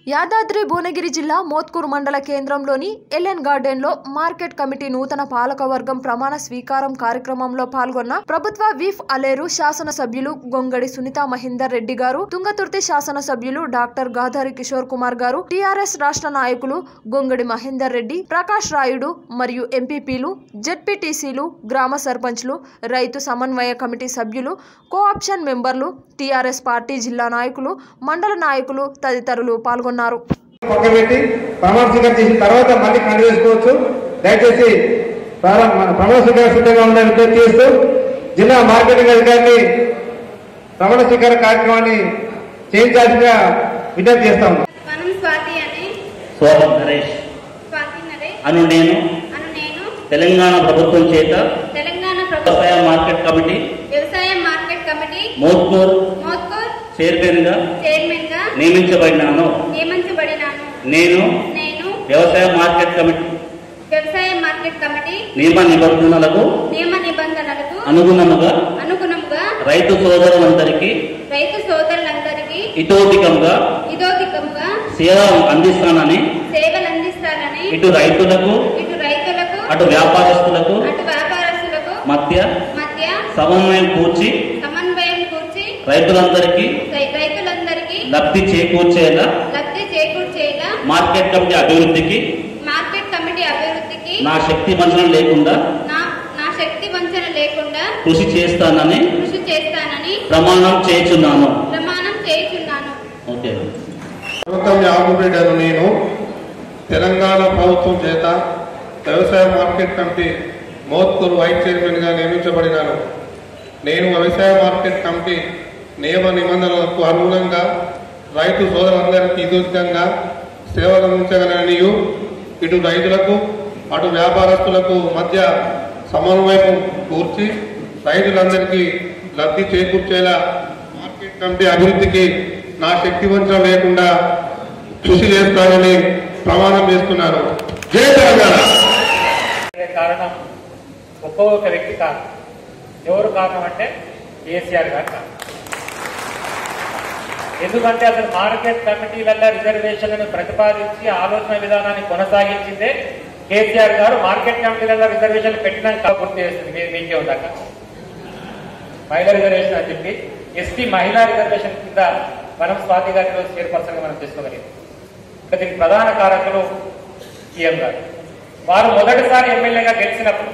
యాదాద్రి భువనగిరి జిల్లా మోత్కూరు మండల కేంద్రంలోని ఎల్ఎన్ గార్డెన్ లో మార్కెట్ కమిటీ నూతన పాలకవర్గం ప్రమాణ స్వీకారం కార్యక్రమంలో పాల్గొన్న ప్రభుత్వ విఫ్ అలేరు శాసన సభ్యులు గొంగడి సునీత మహేందర్ రెడ్డి గారు తుంగతుర్తి శాసన సభ్యులు డాక్టర్ గాధారి కిషోర్ కుమార్ గారు టిఆర్ఎస్ రాష్ట్ర నాయకులు గొంగడి మహేందర్ రెడ్డి ప్రకాష్ రాయుడు మరియు ఎంపీపీలు జెడ్పీటీసీలు గ్రామ సర్పంచ్లు రైతు సమన్వయ కమిటీ సభ్యులు కోఆప్షన్ మెంబర్లు టిఆర్ఎస్ పార్టీ జిల్లా నాయకులు మండల నాయకులు తదితరులు పాల్గొన్నారు పక్కన పెట్టి ప్రమాణ స్వీకారం చేసిన తర్వాత మళ్ళీ కంటి చేసుకోవచ్చు దయచేసి ప్రారం- మన ప్రమాణ స్వీకారం సిద్ధంగా ఉండాలని విజ్ఞప్తి చేస్తూ జిల్లా మార్కెటింగ్ అధికారిని ప్రమాణ స్వీకార కార్యక్రమాన్ని చేయించాల్సిందిగా విజ్ఞప్తి చేస్తాము మనం స్వాతి అని శోభన్ నరేష్ స్వాతి నరే అను నేను అను నేను తెలంగాణ ప్రభుత్వం చేత తెలంగాణ ప్రభుత్వ వ్యవసాయ మార్కెట్ కమిటీ వ్యవసాయ market committee Mothkur Mothkur chairman గా చైర్మన్ గా నియమించబడినాను నియమించబడినాను నేను నేను వ్యవసాయ మార్కెట్ కమిటీ వ్యవసాయ మార్కెట్ కమిటీ నియమ నిబంధనలకు నియమ నిబంధనలకు అనుగుణముగా అనుగుణంగా రైతు సోదరులందరికీ రైతు సోదరులందరికీ ఇతోధికంగా ఇదోధికంగా సేవ అందిస్తానని సేవలు అందిస్తానని ఇటు రైతులకు ఇటు రైతులకు అటు వ్యాపారస్తులకు అటు వ్యాపారస్తులకు మధ్య మధ్య సమన్వయం కూర్చి సమన్వయం కూర్చి రైతులందరికీ రై- రైతులందరికీ లబ్ధి చేకూర్చేలా లబ్ధి చేకూర్చేలా మార్కెట్ కమిటీ అభివృద్ధికి మార్కెట్ కమిటీ అభివృద్ధికి నా శక్తి వంచన లేకుండా నా నా శక్తి వంచన లేకుండా కృషి చేస్తానని కృషి చేస్తానని ప్రమాణం చేయుచున్నాను ప్రమాణం చేయుచున్నాను ఓకే ప్రభుత్వం యాగుబిడ్డను నేను తెలంగాణ ప్రభుత్వం చేత వ్యవసాయ market committee Mothkur vice chairman గా నియమించబడినాను నేను వ్యవసాయ మార్కెట్ కమిటీ నియమ నిబంధనలకు అనుగుణంగా రైతు సోదరులందరికీ ఇదుగా సేవలు అందించగలనియు ఇటు రైతులకు అటు వ్యాపారస్తులకు మధ్య సమన్వయం కూర్చి రైతులందరికీ లబ్ధి చేకూర్చేలా మార్కెట్ కమిటీ అభివృద్ధికి నా శక్తి వంచన లేకుండా కృషి చేస్తానని ప్రమాణం చేస్తున్నాను జై తెలంగాణ అనే కారణం ఒక్కొక్క వ్యక్తి కారణం ఎవరు కారణం అంటే కేసీఆర్ గారు కారణం ఎందుకంటే అసలు మార్కెట్ కమిటీలలో రిజర్వేషన్లను ప్రతిపాదించి ఆలోచన విధానాన్ని కొనసాగించిందే కేసీఆర్ గారు మార్కెట్ కమిటీలలో రిజర్వేషన్లు పెట్టినాక గుర్తు చేస్తుంది మీ- మీకే ఉందాక మహిళా రిజర్వేషన్ అని చెప్పి ఎస్టీ మహిళా రిజర్వేషన్ కింద మనం స్వాతి గారి రోజు చైర్పర్సన్ గా మనం చేసుకోగలిగాం ఇక్కడ దీనికి ప్రధాన కారకులు సీఎం గారు వారు మొదటిసారి ఎమ్మెల్యేగా గెలిచినప్పుడు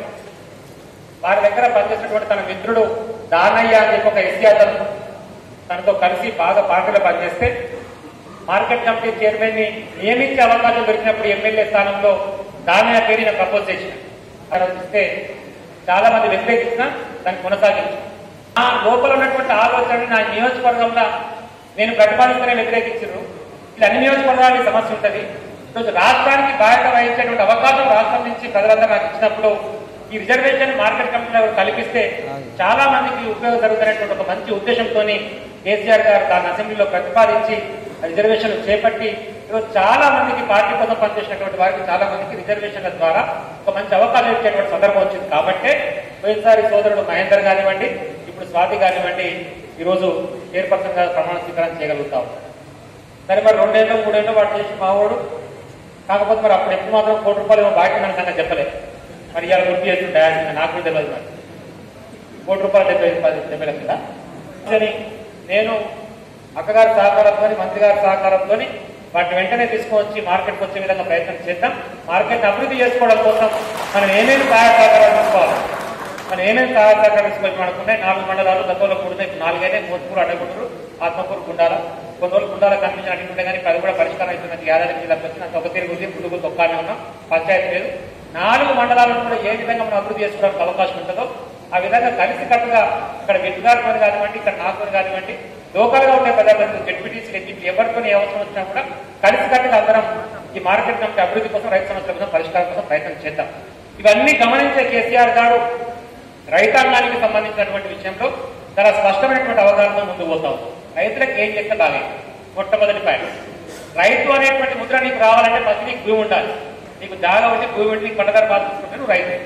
వారి దగ్గర పనిచేసినటువంటి తన మిత్రుడు దానయ్య అని చెప్పి ఒక ఎస్సీ అతను తనతో కలిసి బాగా పార్టీలో పనిచేస్తే మార్కెట్ కమిటీ చైర్మన్ ని నియమించే అవకాశం దొరికినప్పుడు ఎమ్మెల్యే స్థానంలో దానయ్య పేరు నేను ప్రపోజ్ చేసిన ఆలోచిస్తే చాలా మంది వ్యతిరేకించిన దాన్ని కొనసాగించారు ఆ లోపల ఉన్నటువంటి ఆలోచనని నా నియోజకవర్గంలో నేను ప్రతిపాదిస్తూనే వ్యతిరేకించారు ఇలా అన్ని నియోజకవర్గాలకి సమస్య ఉంటుంది ఈరోజు రాష్ట్రానికి బాధ్యత వహించేటువంటి అవకాశం రాష్ట్రం నుంచి ప్రజలందరూ నాకు ఇచ్చినప్పుడు ఈ రిజర్వేషన్ మార్కెట్ కమిటీలో కల్పిస్తే చాలా మందికి ఉపయోగం జరుగుతున్నటువంటి ఒక మంచి ఉద్దేశంతో కేసీఆర్ గారు దాని అసెంబ్లీలో ప్రతిపాదించి ఆ రిజర్వేషన్ చేపట్టి ఈరోజు చాలా మందికి పార్టీ కోసం పనిచేసినటువంటి వారికి చాలా మందికి రిజర్వేషన్ల ద్వారా ఒక మంచి అవకాశం ఇచ్చేటువంటి సందర్భం వచ్చింది కాబట్టి పోయినసారి సోదరుడు మహేందర్ కానివ్వండి ఇప్పుడు స్వాతి కానివ్వండి ఈరోజు చైర్పర్సన్ గా ప్రమాణ స్వీకారం చేయగలుగుతాం సరే మరి రెండేళ్ళు మూడేళ్ళు వాడు చేసి మావాడు కాకపోతే మరి అప్పుడు ఎప్పుడు మాత్రం కోటి రూపాయలు ఏమో బాకీ మన సంగతి చెప్పలేదు మరి ఇవాళ గుర్తు చేస్తుంటే నాకు కూడా తెలియదు మరి కోటి రూపాయలు డెబ్బై పది డెబ్బై లక్షల అని నేను అక్కగారి సహకారంతో మంత్రి గారి సహకారంతో వాటిని వెంటనే తీసుకువచ్చి మార్కెట్కి వచ్చే విధంగా ప్రయత్నం చేద్దాం మార్కెట్ అభివృద్ధి చేసుకోవడం కోసం మనం ఏమేమి సహాయ సహకారాలు తీసుకోవాలి మనం ఏమేమి సహాయ సహకారాలు తీసుకోవాలి మనకున్నాయి నాలుగు మండలాలు గతంలో కూడా ఉన్నాయి. ఇప్పుడు నాలుగైతే మోత్కూరు అడ్డగుంటూరు ఆత్మకూరు గుండాల కొన్ని రోజులు గుండాల కనిపించిన అటుంటే కానీ అది కూడా పరిష్కారం అవుతున్నది యాదాద్రి జిల్లాకు వచ్చి నాకు ఒక తిరిగి ఉంది పుడుగు తొక్కానే ఉన్నాం పంచాయతీ లేదు నాలుగు మండలాలను కూడా ఏ విధంగా మనం అభివృద్ధి చేసుకోవడానికి అవకాశం ఉంటుందో ఆ విధంగా కలిసి కట్టుగా ఇక్కడ విద్యార్థులు కానివ్వండి ఇక్కడ నాకు కానివ్వండి లోకల్ గా ఉండే పెద్దలు జడ్పీటీసీ ఎంపీ ఎవరితో ఏ అవసరం వచ్చినా కూడా కలిసి కట్టుగా అందరం ఈ మార్కెట్ కమిటీ అభివృద్ధి కోసం రైతు సమస్యల కోసం పరిష్కారం కోసం ప్రయత్నం చేద్దాం ఇవన్నీ గమనించే కేసీఆర్ గారు రైతాంగానికి సంబంధించినటువంటి విషయంలో చాలా స్పష్టమైనటువంటి అవగాహన ముందుకు పోతాం రైతులకు ఏం చేస్తే బాలేదు మొట్టమొదటి పాయింట్ రైతు అనేటువంటి ముద్ర నీకు రావాలంటే ఫస్ట్ నీకు భూమి ఉండాలి నీకు జాగా ఉంటే భూమి ఉంటే నీకు పంటదారు బాధించుకుంటే నువ్వు రైతు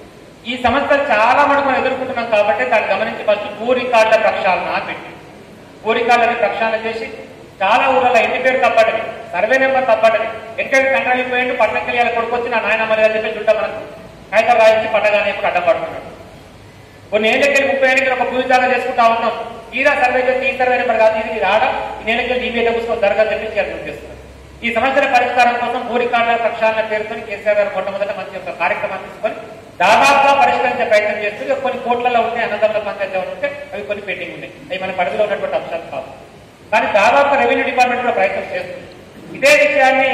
ఈ సమస్యలు చాలా మటుకు మనం ఎదుర్కొంటున్నాం కాబట్టి దాన్ని గమనించి ఫస్ట్ భూ రికార్డుల ప్రక్షాళన అని పెట్టి భూ రికార్డులని ప్రక్షాళన చేసి చాలా ఊళ్ళలో ఇంటి పేరు తప్పటది సర్వే నెంబర్ తప్పటది ఎక్కడికి కంట్రోల్ పోయిండు పట్టణకి వెళ్ళి కొడుకొచ్చి నా నాయన మరి అని చెప్పి చుట్టా మనకు కాగితం రాయించి పట్టగానే ఇప్పుడు అడ్డం పడుతున్నాడు కొన్ని ఏళ్ళకెళ్ళి ముప్పై ఏళ్ళకి ఒక భూమి దాకా చేసుకుంటా ఉన్నాం ఈరా సర్వే చేస్తే ఈ సర్వే నెంబర్ కాదు ఇది రాడ ఈ నేలకెళ్ళి ఈ మీద కూర్చొని జరగాలని చెప్పి అర్థం చేస్తున్నారు ఈ సమస్యల పరిష్కారం కోసం భూ రికార్డుల ప్రక్షాళన పేరుతో కేసీఆర్ గారు మొట్టమొదట మంచి ఒక కార్యక్రమాన్ని తీసుకొని దాదాపుగా పరిష్కరించే ప్రయత్నం చేస్తూ ఇక కొన్ని కోట్లలో ఉంటే అన్నదమ్ముల పంచాయతీ ఉంటే అవి కొన్ని పెండింగ్ ఉన్నాయి అవి మన పరిధిలో ఉన్నటువంటి అంశాలు కావు కానీ దాదాపు రెవెన్యూ డిపార్ట్మెంట్ కూడా ప్రయత్నం చేస్తుంది ఇదే విషయాన్ని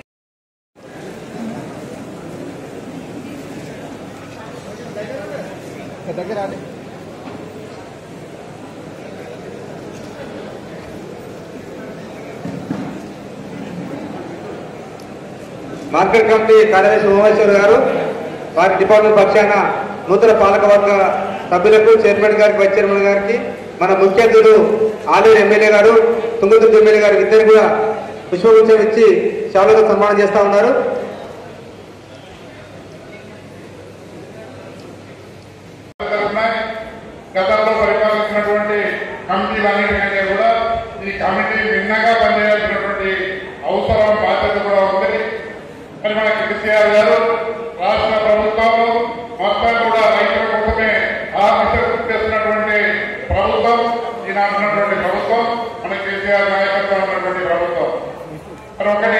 మార్కెట్ కమిటీ కార్యదర్శి ఉమేశ్వర్ గారు వారి డిపార్ట్మెంట్ పక్షాన నూతన పాలకవర్గ సభ్యులకు చైర్మన్ గారికి వైస్ చైర్మన్ గారికి మన ముఖ్య అతిథులు ఆలేరు ఎమ్మెల్యే గారు తుంగతుర్తి ఎమ్మెల్యే గారు ఇద్దరు కూడా పుష్పగుచ్చం ఇచ్చి శాలుగా సన్మానం చేస్తా ఉన్నారు తరఫున గతంలో పరిపాలించినటువంటి కమిటీలన్నిటికంటే కూడా ఈ కమిటీ భిన్నంగా పనిచేయాల్సినటువంటి అవసరం బాధ్యత కూడా ఉంది మరి మన కేసీఆర్ గారు రాష్ట్ర ప్రభుత్వం మొత్తం కూడా రైతుల కోసమే ఆకర్షణ చేస్తున్నటువంటి ప్రభుత్వం ఈనాడు ఉన్నటువంటి ప్రభుత్వం మన కేసీఆర్ నాయకత్వం ఉన్నటువంటి ప్రభుత్వం మరి ఒకటి